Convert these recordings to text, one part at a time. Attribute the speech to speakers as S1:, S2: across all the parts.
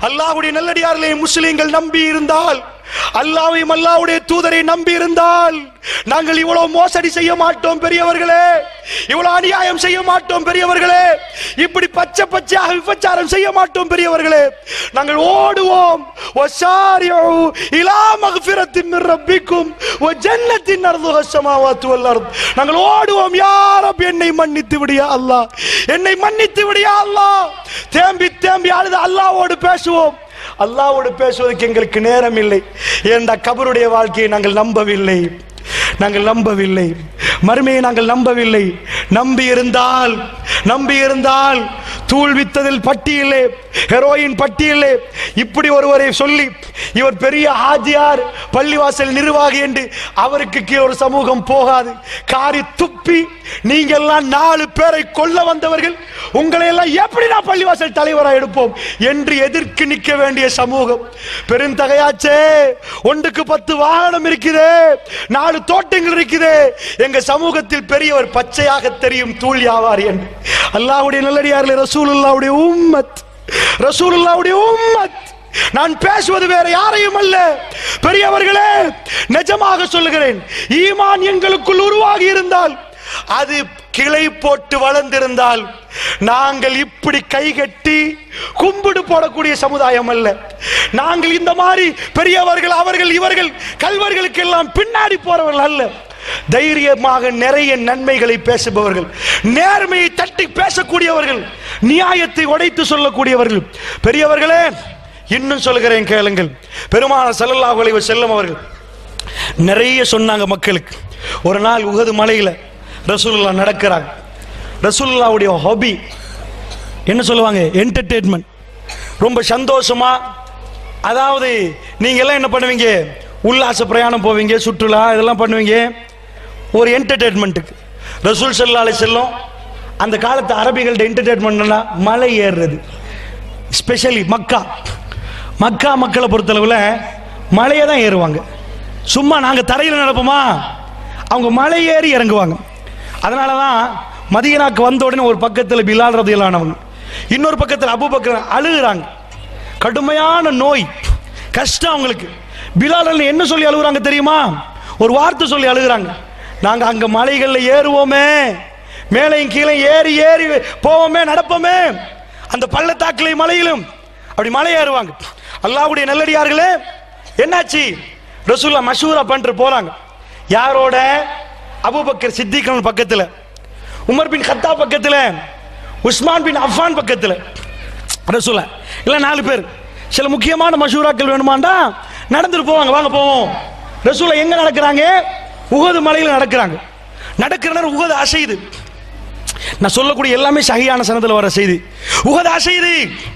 S1: அல்லாஹ்வுடைய நல்லடியார்களே முஸ்லிம்கள் நம்பி இருந்தால் அல்லாஹ்வையும் அல்லாஹ்வுடைய தூதரை நம்பி இருந்தால் நாங்கள் இவ்வளவு மோசடி செய்ய மாட்டோம் பெரியவர்களே இவ்வளவு அநியாயம் செய்ய மாட்டோம் பெரியவர்களே இப்படி பச்சை பச்சையாக விபச்சாரம் செய்ய மாட்டோம் பெரியவர்களே நாங்கள் ஓடுவோம் வசாரியூ இலா மக்ஃபிரத்தின் மின் ரப்பிக்கும் வ ஜன்னத்தின் அர்துஹ ஸமாவாத்து வல் அர்த் நாங்கள் ஓடுவோம் யா ரப் என்னை மன்னித்து விடியா அல்லாஹ் என்னை மன்னித்து விடியா அல்லாஹ் தேம்பி தேம்பி அழுது அல்லாஹ்வோடு பேசுவோம் அல்லாஹ்வோடு பேசுவதற்கு எங்களுக்கு நேரம் இல்லை ஏண்டா கபருடைய வாழ்க்கையை நாங்கள் நம்பவில்லை நாங்கள் நம்பவில்லை மறுமையை நாங்கள் நம்பவில்லை நம்பி இருந்தால் நம்பி இருந்தால் தூள் வித்ததில் பட்டியலே ஹெரோயின் பட்டியலே இப்படி ஒருவரை சொல்லி இவர் பெரிய ஹாஜியார் பள்ளிவாசல் நிர்வாகி என்று அவருக்கு கீழே ஒரு சமூகம் போகாது காரி துப்பி நீங்க எல்லாம் நாலு பேரை கொல்ல வந்தவர்கள் உங்களை எல்லாம் எப்படி நான் பள்ளிவாசல் தலைவராக எடுப்போம் என்று எதிர்க்கு நிற்க வேண்டிய சமூகம் பெருந்தகையாச்சே ஒன்றுக்கு பத்து வாகனம் இருக்குதே நாலு தோட்டங்கள் இருக்குதே எங்க சமூகத்தில் பெரியவர் பச்சையாக தெரியும் தூள் வியாபாரி என்று அல்லாஹ்வுடைய நல்லடியார்களே ரசூலுல்லாவுடைய உம்மத் ரசூலுல்லாவுடைய உம்மத் நான் பேசுவது வேற யாரையும் அல்ல பெரியவர்களே நிஜமாக சொல்லுகிறேன் ஈமான் எங்களுக்குள் உருவாகி இருந்தால் அது கிளை போட்டு வளர்ந்திருந்தால் நாங்கள் இப்படி கைகட்டி கும்பிடு போடக்கூடிய சமுதாயம் அல்ல நாங்கள் இந்த மாதிரி பெரியவர்கள் அவர்கள் இவர்கள் கல்வர்களுக்கு எல்லாம் பின்னாடி போறவர்கள் அல்ல தைரியமாக நிறைய நன்மைகளை பேசுபவர்கள் நேர்மையை தட்டி பேசக்கூடியவர்கள் நியாயத்தை உடைத்து சொல்லக்கூடியவர்கள் பெரியவர்களே இன்னும் சொல்லுகிறேன் கேளுங்கள் பெருமாள் ஸல்லல்லாஹு அலைஹி வஸல்லம் அவர்கள் நிறைய சொன்னாங்க மக்களுக்கு ஒரு நாள் உகது மலையில ரசூலுல்லா நடக்கிறாங்க ரசூலுல்லாவுடைய ஹாபி என்ன சொல்லுவாங்க என்டர்டெயின்மெண்ட் ரொம்ப சந்தோஷமா அதாவது நீங்க எல்லாம் என்ன பண்ணுவீங்க உல்லாச பிரயாணம் போவீங்க சுற்றுலா இதெல்லாம் பண்ணுவீங்க ஒரு என்டர்டெயின்மெண்ட்டுக்கு ரசூல் சல்லா அலை செல்லம் அந்த காலத்து அரபிகள்ட்ட என்டர்டெயின்மெண்ட்னா மலை ஏறுறது ஸ்பெஷலி மக்கா மக்கா மக்களை பொறுத்தளவில் மலையை தான் ஏறுவாங்க சும்மா நாங்கள் தரையில் நடப்போமா அவங்க மலை ஏறி இறங்குவாங்க அதனால தான் மதியனாக்கு வந்த உடனே ஒரு பக்கத்தில் பிலால் ரதியலானவங்க இன்னொரு பக்கத்தில் அபுபக்கர் அழுகுறாங்க கடுமையான நோய் கஷ்டம் அவங்களுக்கு பிலால் அண்ணன் என்ன சொல்லி அழுகுறாங்க தெரியுமா ஒரு வார்த்தை சொல்லி அழுகுறாங்க நாங்க அங்க மலைகள்ல ஏறுவோமே மேலையும் கீழே ஏறி ஏறி போவோமே நடப்போமே அந்த பள்ளத்தாக்கிலையும் மலையிலும் அப்படி மலை ஏறுவாங்க அல்லாஹ்வுடைய நல்லடியார்களே என்னாச்சு ரசூல்லா மஷூரா பண்ணிட்டு போறாங்க யாரோட அபூபக்கர் சித்திகன் பக்கத்துல உமர் பின் கத்தா பக்கத்துல உஸ்மான் பின் அஃபான் பக்கத்துல ரசூலா இல்ல நாலு பேர் சில முக்கியமான மஷூராக்கள் வேணுமாண்டா நடந்துட்டு போவாங்க வாங்க போவோம் ரசூலா எங்க நடக்கிறாங்க உகது மலையில் நடக்கிறாங்க நடக்கிற நேரம் உகது அசையுது நான் சொல்லக்கூடிய எல்லாமே சகியான சனத்தில் வர செய்தி உகது அசையுது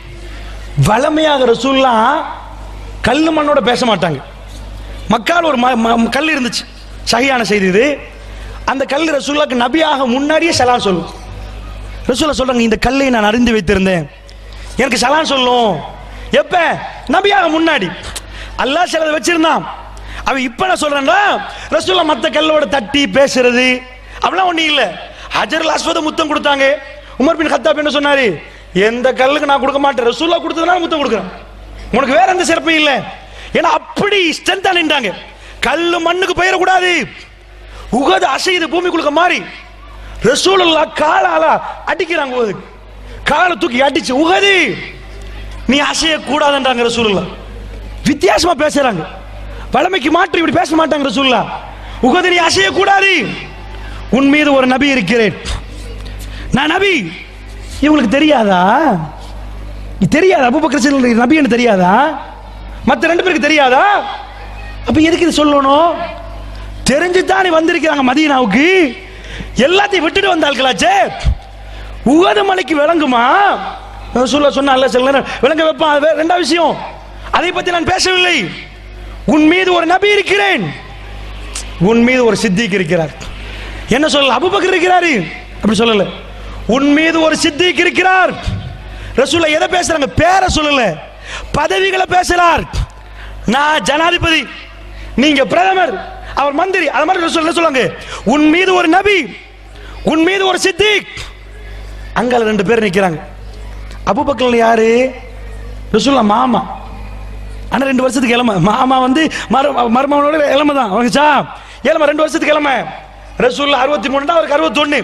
S1: வளமையாக ரசூல்லா கல்லு மண்ணோட பேச மாட்டாங்க மக்கால் ஒரு ம- ம- கல் இருந்துச்சு சகியான செய்தி இது அந்த கல் ரசூல்லாக்கு நபியாக முன்னாடியே சலான் சொல்லும் ரசூலா சொல்றாங்க இந்த கல்லை நான் அறிந்து வைத்திருந்தேன் எனக்கு சலான் சொல்லும் எப்ப நபியாக முன்னாடி அல்லாஹ் சிலதை வச்சிருந்தான் அவன் இப்ப நான் சொல்றேன்டா ரசூலா மத்த கல்லோட தட்டி பேசுறது அப்படிலாம் ஒண்ணும் இல்ல ஹஜர் அஸ்வத முத்தம் கொடுத்தாங்க உமர் பின் கத்தாப் என்ன சொன்னாரு எந்த கல்லுக்கு நான் கொடுக்க மாட்டேன் ரசூலா கொடுத்ததுனால முத்தம் கொடுக்குறேன் உனக்கு வேற எந்த சிறப்பும் இல்லை ஏன்னா அப்படி ஸ்ட்ரென்த்தா நின்றாங்க கல்லு மண்ணுக்கு போயிடக்கூடாது உகது அசையுது பூமிக்குள்ள மாறி ரசூலுல்லா காலால அடிக்கிறாங்க உகது காலை தூக்கி அடிச்சு உகது நீ அசைய கூடாதுன்றாங்க ரசூலுல்லா வித்தியாசமா பேசுறாங்க வளமைக்கு மாற்றி இப்படி பேச மாட்டாங்க ரசூலுல்லா உகது நீ அசைய கூடாது உன் மீது ஒரு நபி இருக்கிறேன் நான் நபி இவங்களுக்கு தெரியாதா இது தெரியாதா அபூபக்கர் சித்திக் நபின்னு தெரியாதா மத்த ரெண்டு பேருக்கு தெரியாதா அப்ப எதுக்கு இது சொல்லணும் தெரிஞ்சு தானே வந்திருக்கிறாங்க மதீனாவுக்கு எல்லாத்தையும் விட்டுட்டு வந்தார்களாச்சே உகது மலைக்கு விளங்குமா சொல்ல சொன்ன அல்ல சில நேரம் விளங்க வைப்பான் அது வேற- ரெண்டாவது விஷயம் அதை பத்தி நான் பேசவில்லை உன் மீது ஒரு நபி இருக்கிறேன் உன் மீது ஒரு சித்திக் இருக்கிறார் என்ன சொல்லல அபுபக்கர் இருக்கிறாரு அப்படி சொல்லல உன் மீது ஒரு சித்திக் இருக்கிறார் ரசூல எதை பேசுறாங்க பேரை சொல்லல பதவிகளை பேசுறார் நான் ஜனாதிபதி நீங்க பிரதமர் அவர் மந்திரி அது மாதிரி ரசூல் என்ன சொல்லுவாங்க உன் மீது ஒரு நபி உன் மீது ஒரு சித்திக் அங்க ரெண்டு பேர் நிக்கிறாங்க அபுபக்கர் யாரு ரசூல்லா மாமா ஆனா ரெண்டு வருஷத்துக்கு இளமை மாமா வந்து மரு மருமகனோட இளமை தான் அவங்கச்சா இளமை ரெண்டு வருஷத்துக்கு இளமை ரசூல்லா அறுபத்தி மூணுனா அவருக்கு அறுபத்தொன்னு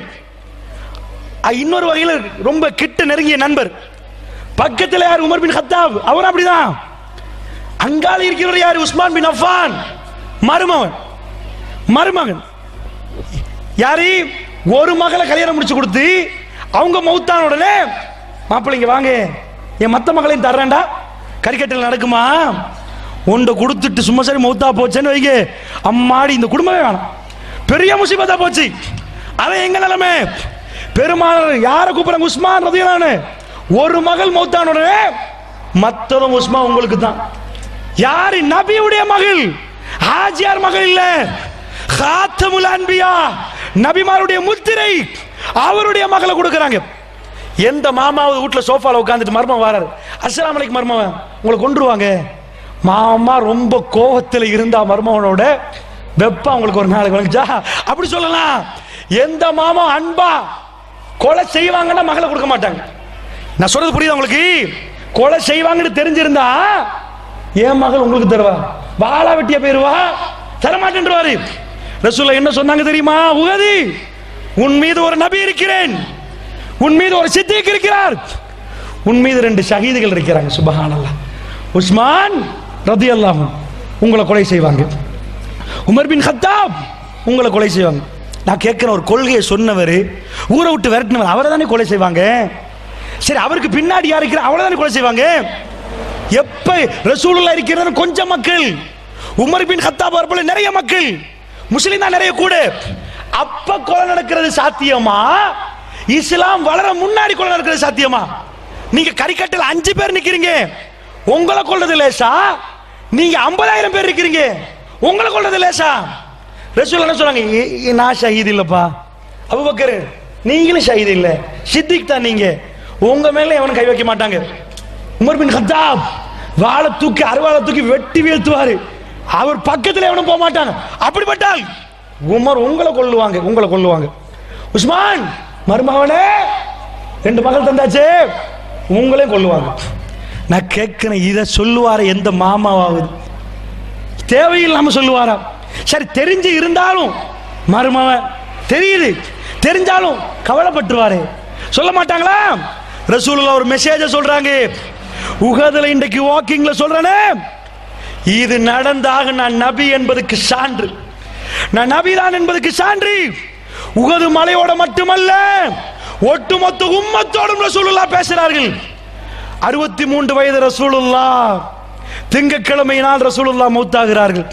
S1: இன்னொரு வகையில் ரொம்ப கிட்ட நெருங்கிய நண்பர் பக்கத்தில் யார் உமர் பின் ஹத்தாப் அவர் அப்படிதான் அங்கால இருக்கிறவர் யார் உஸ்மான் பின் அஃபான் மருமகன் மருமகன் யாரு ஒரு மகளை கல்யாணம் முடிச்சு கொடுத்து அவங்க மௌத்தான உடனே மாப்பிள்ளைங்க வாங்க என் மத்த மகளையும் தர்றேன்டா கறிக்கட்டில் நடக்குமா உண்டை கொடுத்துட்டு சும்மா சரி மௌத்தா போச்சேன்னு வைங்க அம்மாடி இந்த குடும்பமே வேணாம் பெரிய முசிபத்தா போச்சு அவன் எங்க நிலைமை பெருமாள் யாரை கூப்பிடுறாங்க உஸ்மான் ரதியலானு ஒரு மகள் மௌத்தான உடனே மத்ததும் உஸ்மான் உங்களுக்கு தான் யாரு நபியுடைய மகள் ஹாஜியார் மகள் இல்ல ஹாத்தமுல் அன்பியா நபிமாருடைய முத்திரை அவருடைய மகளை கொடுக்கறாங்க எந்த மாமாவது வீட்டுல சோஃபால உட்காந்துட்டு மர்மம் வராரு அஸ்ஸலாமு அலைக்கும் மர்மவன் உங்களை கொண்டுருவாங்க மாமா ரொம்ப கோவத்தில் இருந்தா மர்மவனோட வெப்பா உங்களுக்கு ஒரு நாளைக்கு வந்துச்சா அப்படி சொல்லலாம் எந்த மாமா அன்பா கொலை செய்வாங்கன்னா மகளை கொடுக்க மாட்டாங்க நான் சொல்றது புரியுதா உங்களுக்கு கொலை செய்வாங்கன்னு தெரிஞ்சிருந்தா என் மகள் உங்களுக்கு தருவா வாழா வெட்டிய போயிருவா தரமாட்டேன்றாரு ரசூல்லா என்ன சொன்னாங்க தெரியுமா உகதி உன் மீது ஒரு நபி இருக்கிறேன் உன் மீது ஒரு சித்திக் இருக்கிறார் உன் மீது ரெண்டு ஷஹீதுகள் இருக்கிறாங்க சுபஹானல்லாஹ் உஸ்மான் ரதியல்லாஹு உங்களை கொலை செய்வாங்க உமர் பின் ஹத்தாப் உங்களை கொலை செய்வாங்க நான் கேட்கிற ஒரு கொள்கையை சொன்னவர் ஊரை விட்டு விரட்டினவர் அவரை தானே கொலை செய்வாங்க சரி அவருக்கு பின்னாடி யார் இருக்கிற அவளை தானே கொலை செய்வாங்க எப்ப ரசூலுல்லா இருக்கிறது கொஞ்சம் மக்கள் உமர் பின் ஹத்தாப் போல நிறைய மக்கள் முஸ்லிம் தான் நிறைய கூட அப்ப கொலை நடக்கிறது சாத்தியமா இஸ்லாம் வளர முன்னாடி கொலை நடக்கிறது சாத்தியமா நீங்க கறிக்கட்டில் அஞ்சு பேர் நிக்கிறீங்க உங்களை கொள்றது லேசா நீங்க ஐம்பதாயிரம் பேர் இருக்கிறீங்க உங்களை கொள்றது லேசா ரசூல் என்ன சொல்றாங்க "இ- இ- நான் ஷஹீத் இல்லப்பா அபுபக்கர் நீங்களும் ஷஹீத் இல்ல சித்திக் தான் நீங்க உங்க மேல எவனும் கை வைக்க மாட்டாங்க உமர் பின் கத்தாப் வாழை தூக்கி அருவாளை தூக்கி வெட்டி வீழ்த்துவாரு அவர் பக்கத்துல எவனும் போக மாட்டாங்க அப்படிப்பட்டால் உமர் உங்களை கொல்லுவாங்க உங்களை கொல்லுவாங்க உஸ்மான் மருமகனே ரெண்டு மகள் தந்தாச்சே உங்களையும் கொல்லுவாங்க நான் கேட்கிறேன் இதை சொல்லுவார எந்த மாமாவாகுது தேவையில்லாம சொல்லுவாரா சரி தெரிஞ்சு இருந்தாலும் மருமவன் தெரியுது தெரிஞ்சாலும் கவலைப்பட்டுருவாரு சொல்ல மாட்டாங்களா ரசூலுல்லாஹ் ஒரு மெசேஜ சொல்றாங்க உகதுல இன்றைக்கு வாக்கிங்ல சொல்றேனே இது நடந்தாக நான் நபி என்பதுக்கு சான்று நான் நபிதான் என்பதுக்கு சான்று உகது மலையோட மட்டுமல்ல ஒட்டுமொத்த உம்மத்தோடும் ரசூலுல்லாஹ் பேசுறார்கள் அறுபத்தி மூன்று வயது ரசூலுல்லா திங்கக்கிழமை நாள் ரசூலுல்லா மௌத்தாகிறார்கள்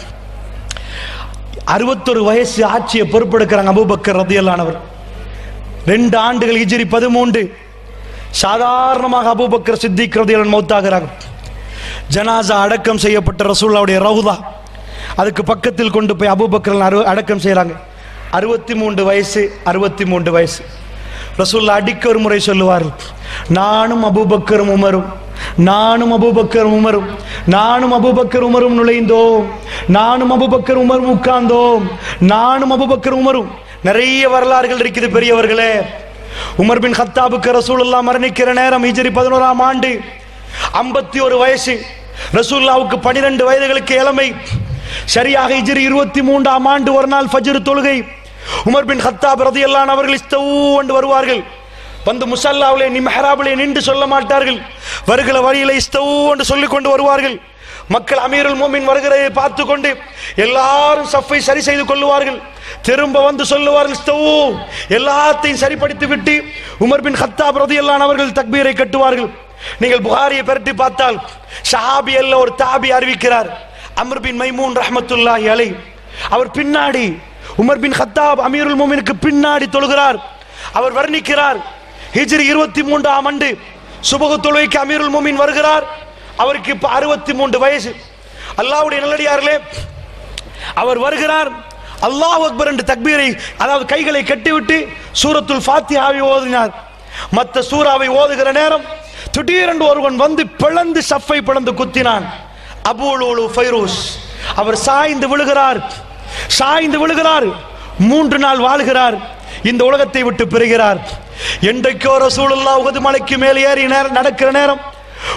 S1: அறுபத்தொரு வயசு ஆட்சியை பொறுப்பெடுக்கிறாங்க அபூபக்கர் ரதியல்லானவர் ரெண்டு ஆண்டுகள் இஜிரி பதிமூன்று சாதாரணமாக அபூபக்கர் சித்திக் ரதியல்லன் மௌத்தாகிறாங்க ஜனாசா அடக்கம் செய்யப்பட்ட ரசூல்லாவுடைய ரவுதா அதுக்கு பக்கத்தில் கொண்டு போய் அபூபக்கர் அரு அடக்கம் செய்கிறாங்க அறுபத்தி மூன்று வயசு அறுபத்தி மூன்று வயசு ரசூல்லா அடிக்க ஒரு முறை சொல்லுவார்கள் நானும் அபூபக்கரும் உமரும் நானும் அபூபக்கரும் உமரும் நானும் அபூபக்கர் உமரும் நுழைந்தோம் நானும் அபூபக்கர் உமரும் உட்கார்ந்தோம் நானும் அபூபக்கர் உமரும் நிறைய வரலாறுகள் இருக்குது பெரியவர்களே உமர் பின் ஹத்தாபுக்கு ரசூலுல்லா மரணிக்கிற நேரம் ஹிஜ்ரி பதினோராம் ஆண்டு ஐம்பத்தி ஒரு வயசு ரசூல்லாவுக்கு பனிரெண்டு வயதுகளுக்கு இளமை சரியாக ஹிஜ்ரி இருபத்தி மூன்றாம் ஆண்டு ஒரு நாள் ஃபஜ்ர் தொழுகை உமர் பின் ஹத்தாப் ரதியல்லான் அவர்கள் இஸ்தவூ என்று வருவார்கள் வந்து முசல்லாவிலே நி மெஹராபிலே நின்று சொல்ல மாட்டார்கள் வருகிற வழியில இஸ்தவூ என்று சொல்லிக் கொண்டு வருவார்கள் மக்கள் அமீருல் மோமின் வருகிறதை பார்த்து கொண்டு எல்லாரும் சஃபை சரி செய்து கொள்ளுவார்கள் திரும்ப வந்து சொல்லுவார்கள் இஸ்தவூ எல்லாத்தையும் சரிப்படுத்தி விட்டு உமர் பின் ஹத்தாப் ரதியல்லான் அவர்கள் தக்பீரை கட்டுவார்கள் நீங்கள் புகாரியை பெரட்டி பார்த்தால் ஷஹாபி அல்ல ஒரு தாபி அறிவிக்கிறார் அமர் பின் மைமூன் ரஹ்மத்துல்லாஹி அலை அவர் பின்னாடி உமர் பின் ஹத்தாப் அமீருல் மோமினுக்கு பின்னாடி தொழுகிறார் அவர் வர்ணிக்கிறார் ஹிஜ்ரி இருபத்தி மூன்றாம் ஆண்டு சுபகு தொழுகைக்கு அமீருல் மோமின் வருகிறார் அவருக்கு இப்ப அறுபத்தி மூன்று வயசு அல்லாஹ்வுடைய நல்லடியார்களே அவர் வருகிறார் அல்லாஹ் அக்பர் என்று தக்பீரை அதாவது கைகளை கட்டிவிட்டு சூரத்துல் ஃபாத்தியாவை ஓதினார் மற்ற சூறாவை ஓதுகிற நேரம் திடீரென்று ஒருவன் வந்து பிளந்து சஃப்பை பிளந்து குத்தினான் அபூலூலு ஃபைரூஸ் அவர் சாய்ந்து விழுகிறார் சாய்ந்து விழுகிறார் மூன்று நாள் வாழ்கிறார் இந்த உலகத்தை விட்டு பிரிகிறார் என்றைக்கோ ரசூலுல்லாஹ் உகது மலைக்கு மேல் ஏறி நேரம் நடக்கிற நேரம்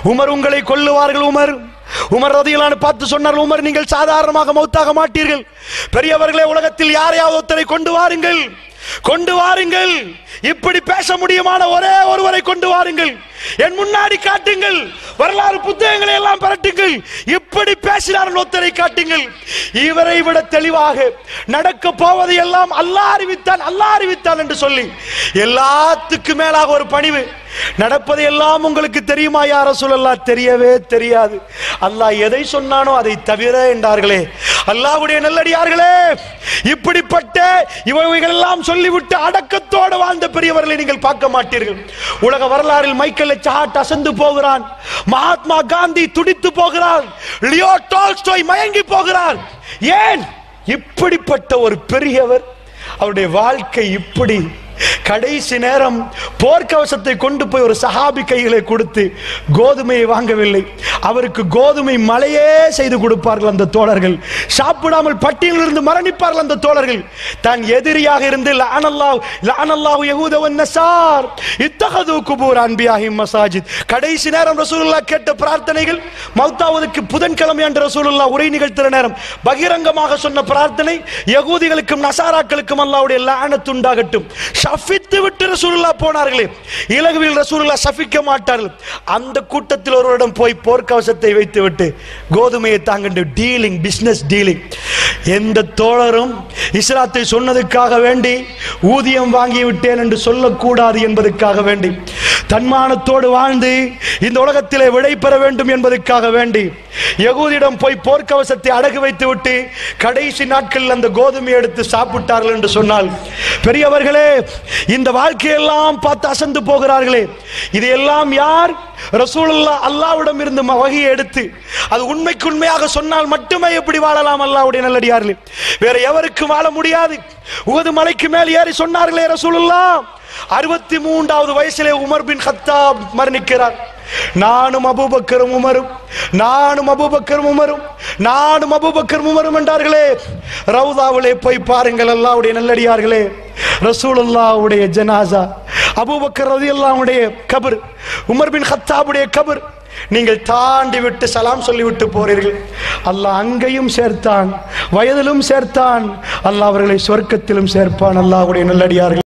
S1: உமர் உங்களை கொல்லுவார்கள் உமர் உமர் ரதியலான்னு பார்த்து சொன்னார் உமர் நீங்கள் சாதாரணமாக மௌத்தாக மாட்டீர்கள் பெரியவர்களே உலகத்தில் யாரையாவது ஒருத்தரை கொண்டு வாருங்கள் கொண்டு வாருங்கள் இப்படி பேச முடியுமான ஒரே ஒருவரை கொண்டு வாருங்கள் என் முன்னாடி காட்டுங்கள் வரலாறு புத்தகங்களை எல்லாம் பரட்டுங்கள் இப்படி பேசினார் ஒருத்தரை காட்டுங்கள் இவரை விட தெளிவாக நடக்க போவதை எல்லாம் அல்லாஹ் அறிவித்தான் அல்லாஹ் அறிவித்தான் என்று சொல்லி எல்லாத்துக்கு மேலாக ஒரு பணிவு நடப்பது எல்லாம் உங்களுக்கு தெரியுமா யார சொல்லலாம் தெரியவே தெரியாது அல்லாஹ் எதை சொன்னானோ அதை தவிர என்றார்களே அல்லாஹ்வுடைய நல்லடியார்களே இப்படிப்பட்ட இவைகள் எல்லாம் சொல்லிவிட்டு அடக்கத்தோடு வாழ்ந்த பெரியவர்களை நீங்கள் பார்க்க மாட்டீர்கள் உலக வரலாறில் மைக்கேல் சாட் அசந்து போகிறான் மகாத்மா காந்தி துடித்து போகிறார் லியோ டால்ஸ்டாய் மயங்கி போகிறார் ஏன் இப்படிப்பட்ட ஒரு பெரியவர் அவருடைய வாழ்க்கை இப்படி கடைசி நேரம் போர்க்கவசத்தை கொண்டு போய் ஒரு சஹாபி கைகளை கொடுத்து கோதுமையை வாங்கவில்லை அவருக்கு கோதுமை மலையே செய்து கொடுப்பார்கள் அந்த தோழர்கள் சாப்பிடாமல் பட்டியலிருந்து மரணிப்பார்கள் அந்த தோழர்கள் தான் எதிரியாக இருந்து லானல்லாஹ் லானல்லாஹு யஹூத வன் நஸார் இத்தகது குபூர் அன்பியாஹி மசாஜித் கடைசி நேரம் ரசூலுல்லாஹ் கேட்ட பிரார்த்தனைகள் மௌத்தாவதுக்கு புதன்கிழமை அன்று ரசூலுல்லாஹ் உரை நிகழ்த்துற நேரம் பகிரங்கமாக சொன்ன பிரார்த்தனை யகூதிகளுக்கும் நசாராக்களுக்கும் அல்லாஹ்வுடைய லானத் உண்டாகட்டும் ஷஃபித்து விட்டு ரசூலுல்லா போனார்களே இலகுவில் ரசூலுல்லா ஷஃபிக்க மாட்டார்கள் அந்த கூட்டத்தில் ஒருவரிடம் போய் போர்க்கவசத்தை வைத்து விட்டு கோதுமையை தாங்கண்டு டீலிங் பிசினஸ் டீலிங் எந்த தோழரும் இஸ்லாத்தை சொன்னதுக்காக வேண்டி ஊதியம் வாங்கி விட்டேன் என்று சொல்லக்கூடாது என்பதற்காக வேண்டி தன்மானத்தோடு வாழ்ந்து இந்த உலகத்திலே விடை பெற வேண்டும் என்பதற்காக வேண்டி யகூதியிடம் போய் போர்க்கவசத்தை அடகு வைத்து விட்டு கடைசி நாட்களில் அந்த கோதுமை எடுத்து சாப்பிட்டார்கள் என்று சொன்னால் பெரியவர்களே இந்த வாழ்க்கையெல்லாம் பார்த்து அசந்து போகிறார்களே இதையெல்லாம் யார் ரசூலுல்லா அல்லாவிடம் இருந்து ம- வகையை எடுத்து அது உண்மைக்கு உண்மையாக சொன்னால் மட்டுமே எப்படி வாழலாம் அல்லாவுடைய நல்லடியார்களே வேற எவருக்கும் வாழ முடியாது உகது மலைக்கு மேல் ஏறி சொன்னார்களே ரசூலுல்லா அறுபத்தி மூன்றாவது வயசிலே உமர் பின் கத்தாப் மரணிக்கிறார் நானும் அபூபக்கரும் உமரும் நானும் அபூபக்கரும் உமரும் நானும் அபூபக்கரும் உமரும் என்றார்களே ரவுதாவிலே போய் பாருங்கள் அல்லாவுடைய நல்லடியார்களே ரசூலுல்லாவுடைய ஜனாசா அபூபக்கர் ரதியல்லாவுடைய கபர் உமர் பின் கத்தாபுடைய கபர் நீங்கள் தாண்டி விட்டு சலாம் சொல்லிவிட்டு போறீர்கள் அல்லாஹ் அங்கேயும் சேர்த்தான் வயதிலும் சேர்த்தான் அல்லாஹ் அவர்களை சொர்க்கத்திலும் சேர்ப்பான் அல்லாஹ்வுடைய நல்லடியார்கள்